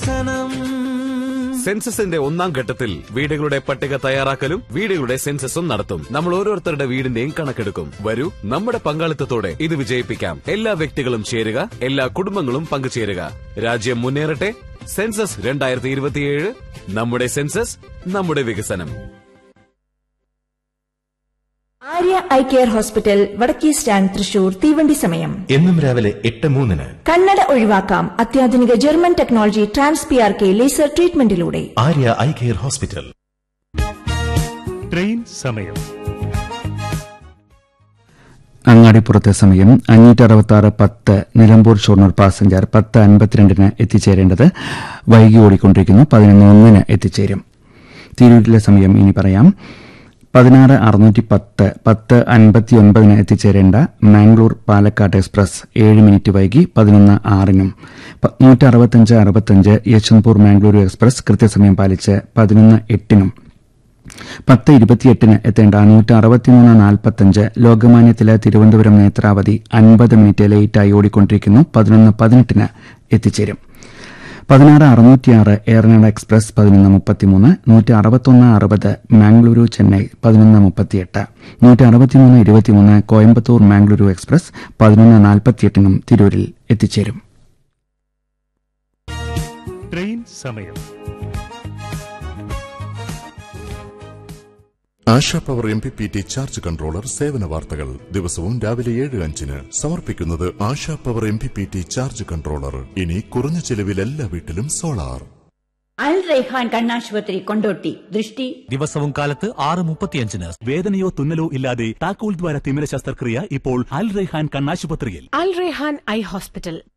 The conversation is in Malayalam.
സെൻസസിന്റെ ഒന്നാം ഘട്ടത്തിൽ വീടുകളുടെ പട്ടിക തയ്യാറാക്കലും വീടുകളുടെ സെൻസസും നടത്തും നമ്മൾ ഓരോരുത്തരുടെ വീടിന്റെയും കണക്കെടുക്കും വരൂ നമ്മുടെ പങ്കാളിത്തത്തോടെ ഇത് വിജയിപ്പിക്കാം എല്ലാ വ്യക്തികളും ചേരുക എല്ലാ കുടുംബങ്ങളും പങ്കുചേരുക രാജ്യം മുന്നേറട്ടെ സെൻസസ് രണ്ടായിരത്തി ഇരുപത്തിയേഴ് നമ്മുടെ സെൻസസ് നമ്മുടെ വികസനം ആര്യ ഐ കെയർ ഹോസ്പിറ്റൽ വടക്കേ സ്റ്റാൻഡ് തൃശൂർ തീവണ്ടി സമയം എന്നും രാവിലെ എട്ട് മൂന്നിന് കണ്ണട ഒഴിവാക്കാം അത്യാധുനിക German technology trans P R K laser ട്രീറ്റ്മെന്റിലൂടെ Arya eye care hospital train സമയം അങ്ങാടിപ്പുറത്തെ സമയം അഞ്ഞൂറ്റി അറുപത്തി ആറ് പത്ത് നിലമ്പൂർ ഷൊർണൂർ പാസഞ്ചർ പത്ത് അൻപത്തിരണ്ടിന് എത്തിച്ചേരേണ്ടത് വൈകി ഓടിക്കൊണ്ടിരിക്കുന്നു പതിനൊന്ന് ഒന്നിന് എത്തിച്ചേരും തിരൂരിലെ സമയം ഇനി പറയാം പതിനാറ് അറുന്നൂറ്റി പത്ത് പത്ത് അൻപത്തി ഒൻപതിന് എത്തിച്ചേരേണ്ട മാംഗ്ലൂർ പാലക്കാട് എക്സ്പ്രസ് ഏഴ് മിനിറ്റ് വൈകി പതിനൊന്ന് ആറിനും നൂറ്റി അറുപത്തഞ്ച് അറുപത്തഞ്ച് യശ്വന്ത്പൂർ മാംഗ്ലൂരു എക്സ്പ്രസ് കൃത്യസമയം പാലിച്ച് പതിനൊന്ന് എട്ടിനും പത്ത് ഇരുപത്തിയെട്ടിന് എത്തേണ്ട നൂറ്റി അറുപത്തിമൂന്ന് നാൽപ്പത്തഞ്ച് ലോകമാന്യത്തിലെ തിരുവനന്തപുരം നേത്രാവതി അൻപത് മിനിറ്റ് ലേറ്റായി ഓടിക്കൊണ്ടിരിക്കുന്നു പതിനൊന്ന് പതിനെട്ടിന് എത്തിച്ചേരും പതിനാറ് അറുന്നൂറ്റിയാറ് എയർനാട് എക്സ്പ്രസ് പതിനൊന്ന് മുപ്പത്തിമൂന്ന് നൂറ്റി അറുപത്തൊന്ന് അറുപത് മാംഗ്ലൂരു ചെന്നൈ പതിനൊന്ന് മുപ്പത്തിയെട്ട് നൂറ്റി അറുപത്തിമൂന്ന് ഇരുപത്തിമൂന്ന് കോയമ്പത്തൂർ മാംഗ്ലൂരു എക്സ്പ്രസ് പതിനൊന്ന് നാൽപ്പത്തിയെട്ടിനും തിരൂരിൽ എത്തിച്ചേരും ട്രെയിൻ സമയം Asha power M P P T charge controller സേവന വാർത്തകൾ ദിവസവും രാവിലെ ഏഴ് അഞ്ചിന് സമർപ്പിക്കുന്നത് Asha power M P P T charge controller ഇനി കുറഞ്ഞ ചെലവിൽ എല്ലാ വീട്ടിലും സോളാർ അൽ റൈഹാൻ കണ്ണാശുപത്രി കൊണ്ടോട്ടി ദൃഷ്ടി ദിവസവും കാലത്ത് ആറ് മുപ്പത്തിയഞ്ചിന് വേദനയോ തുന്നലോ ഇല്ലാതെ താക്കോൽ ദ്വാര തിമിര ശസ്ത്രക്രിയ ഇപ്പോൾ അൽ റെഹാൻ കണ്ണാശുപത്രിയിൽ അൽ റെഹാൻ ഐ ഹോസ്പിറ്റൽ